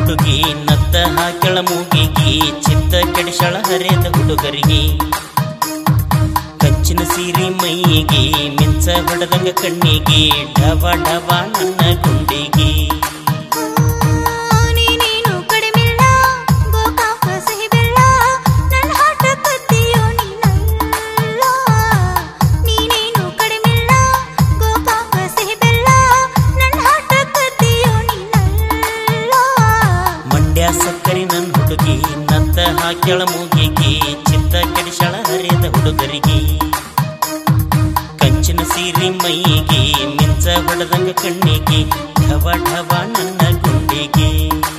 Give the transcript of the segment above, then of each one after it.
ಹುಡುಗಿ ನತ್ತ ಹಾಕೆಳ ಮೂಗಿಗಿ ಚಿತ್ತ ಕೆಡಿಸಳ ಹರಿದ ಹುಡುಗರಿಗೆ ಕಂಚಿನ ಸೀರೆ ಮೈಗೆ ಮಿಂಚ ಹೊಡೆದಂಗ ಕಣ್ಣಿಗೆ ಡವ ಡವ ನನ್ನ ಗುಂಡಿಗೆ ನೀನೇನು ಕಡಿಮಿಲ್ಲ ಗೋಕಾಕ ಸಿಹಿ ಬೆಲ್ಲ ನನ್ನ ಹಾಟ ಕದ್ದಿಯೋ ನೀನಲ್ಲ ನೀನೇನು ಕಡಿಮಿಲ್ಲ ಗೋಕಾಕ ಸಿಹಿ ಬೆಲ್ಲ ನನ್ನ ಹಾಟ ಕದ್ದಿಯೋ ನೀನಲ್ಲ ಮಂಡ್ಯ ಸಕ್ಕರೆ ನನ್ನ ಹುಡುಗಿ ನತ್ತ ಹಾಕೆಳ ಮೂಗಿಗೆ ಚಿತ್ತ ಕೆಡಿಸಳ ಹರಿದ ಹುಡುಗರಿಗೆ ಕಂಚಿನ ಸೀರೆ ಮೈಗೆ ಮಿಂಚ ಹೊಡೆದಂಗ ಕಣ್ಣಿಗೆ ಢವ ಢವ ನನ್ನ ಗುಂಡಿಗೆ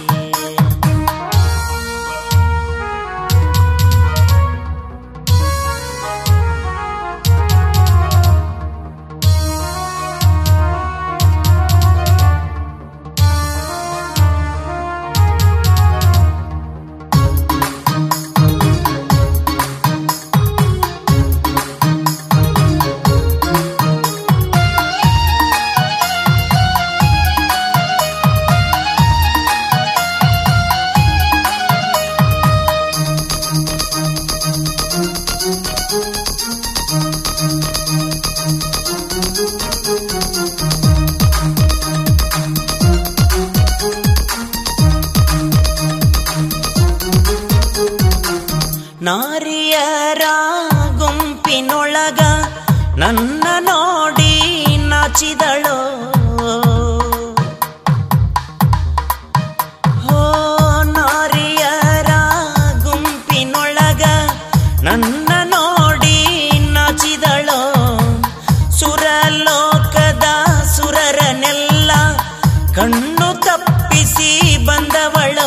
ನಾರಿಯರ ಗುಂಪಿನೊಳಗ ನನ್ನ ನೋಡಿ ನಾಚಿದಳು ಹೋ ನಾರಿಯರ ಗುಂಪಿನೊಳಗ ನನ್ನ ನೋಡಿ ನಾಚಿದಳು ಸುರಲೋಕದ ಸುರರನೆಲ್ಲ ಕಣ್ಣು ತಪ್ಪಿಸಿ ಬಂದವಳು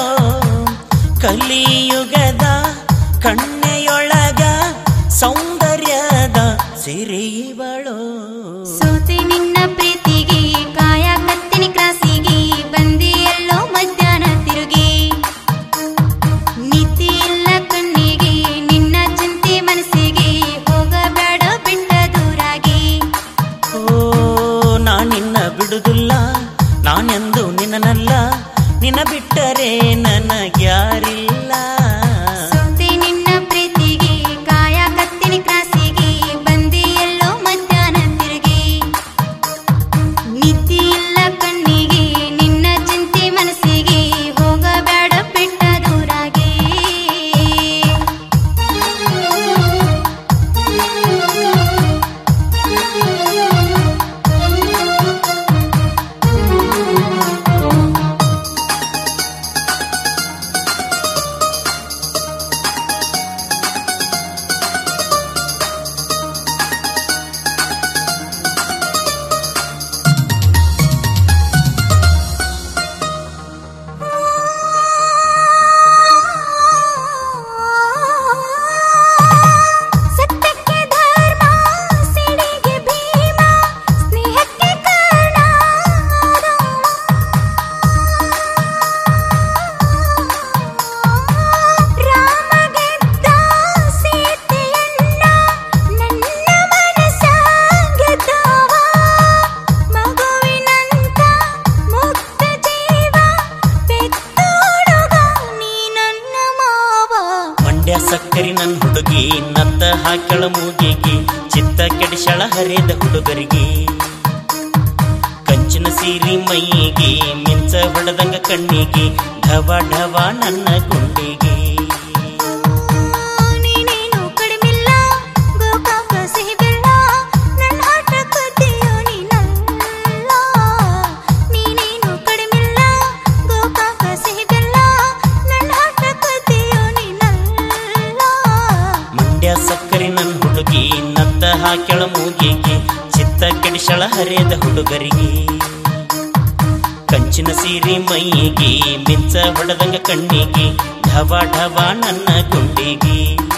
ಕಲಿಯುಗದ ಕಣ್ಣೆಯೊಳಗ ಸೌಂದರ್ಯದ ಸಿರಿವಳು ಸೋತೆ ನಿನ್ನ ಪ್ರೀತಿಗೆ ಕಾಯ ಕತ್ತಿನ ಕ್ರಾಸಿಗೆ ಬಂದಿ ಎಲ್ಲೋ ಮಧ್ಯಾಹ್ನ ತಿರುಗಿ ನೀತಿ ಇಲ್ಲ ಕಣ್ಣಿಗೆ ನಿನ್ನ ಚಿಂತೆ ಮನಸ್ಸಿಗೆ ಹೋಗಬೇಡ ಬಿಟ್ಟ ದೂರಾಗಿ ಓ ನಾನಿನ್ನ ಬಿಡುದಿಲ್ಲ ನಾನೆಂದು ನಿನ್ನನಲ್ಲ ನಿನ್ನ ಬಿಟ್ಟರೆ ನನಗ್ಯಾರಿಲ್ಲ ಸೋತೆ ನಿನ್ನ ಪ್ರೀತಿಗೆ ಕಾಯ ಕತ್ತಿನ ಕ್ರಾಸಿಗೆ ಬಂದಿ ಎಲ್ಲೋ ಮಧ್ಯಾಹ್ನ ತಿರುಗಿ ನೀತಿ ಇಲ್ಲ ಕಣ್ಣಿಗೆ ನಿನ್ನ ಚಿಂತೆ ಮನಸ್ಸಿಗೆ ಹೋಗಬೇಡ ಬಿಟ್ಟ ದೂರಾಗಿ ಸತ್ಯಕ್ಕೆ ಧರ್ಮ ಸಿಡಿಗೆ ಭೀಮ ಸ್ನೇಹಕ್ಕೆ ಕರ್ಣ ರಾಮ ಗೆದ್ದ ಸೀತೆಯನ್ನ ನನ್ನ ಮನಸ ಗೆದ್ದವ ಮಗುವಿನಂತ ಮುಕ್ತ ಜೀವ ಪೆತ್ತು ಹುಡುಗ ನೀ ನನ್ನ ಮಾವ ಮಂಡ್ಯ ಸಕ್ಕರೆ ನನ್ನ ಹುಡುಗಿ ನತ್ತ ಹಾಕೆಳ ಮೂಗಿಗೆ ಚಿತ್ತ ಕೆಡಿಸಳ ಹರಿದ ಹುಡುಗರಿಗೆ ಕಂಚಿನ ಸೀರೆ ಮೈಗೆ ಮಿಂಚ ಹೊಡೆದಂಗ ಕಣ್ಣಿಗೆ ಢವ ಢವ ನನ್ನ ಗುಂಡಿಗೆ ನೀನೇನು ಕಡಿಮಿಲ್ಲ ಗೋಕಾಕ ಸಿಹಿ ಬೆಲ್ಲ ನನ್ನ ಹಾಟ ಕದ್ದಿಯೋ ನೀನಲ್ಲ ನೀನೇನು ಕಡಿಮಿಲ್ಲ ಗೋಕಾಕ ಸಿಹಿ ಬೆಲ್ಲ ನನ್ನ ಹಾಟ ಕದ್ದಿಯೋ ನೀನಲ್ಲ ಮಂಡ್ಯ ಸಕ್ಕರೆ ನನ್ನ ಹುಡುಗಿ ನತ್ತ ಹಾಕೆಳ ಮೂಗಿಗೆ ಚಿತ್ತ ಕೆಡಿಸಳ ಹರಿದ ಹುಡುಗರಿಗೆ ಕಂಚಿನ ಸೀರೆ ಮೈಗೆ ಮಿಂಚ ಹೊಡೆದಂಗ ಕಣ್ಣಿಗೆ ಢವ ಢವ ನನ್ನ ಗುಂಡಿಗೆ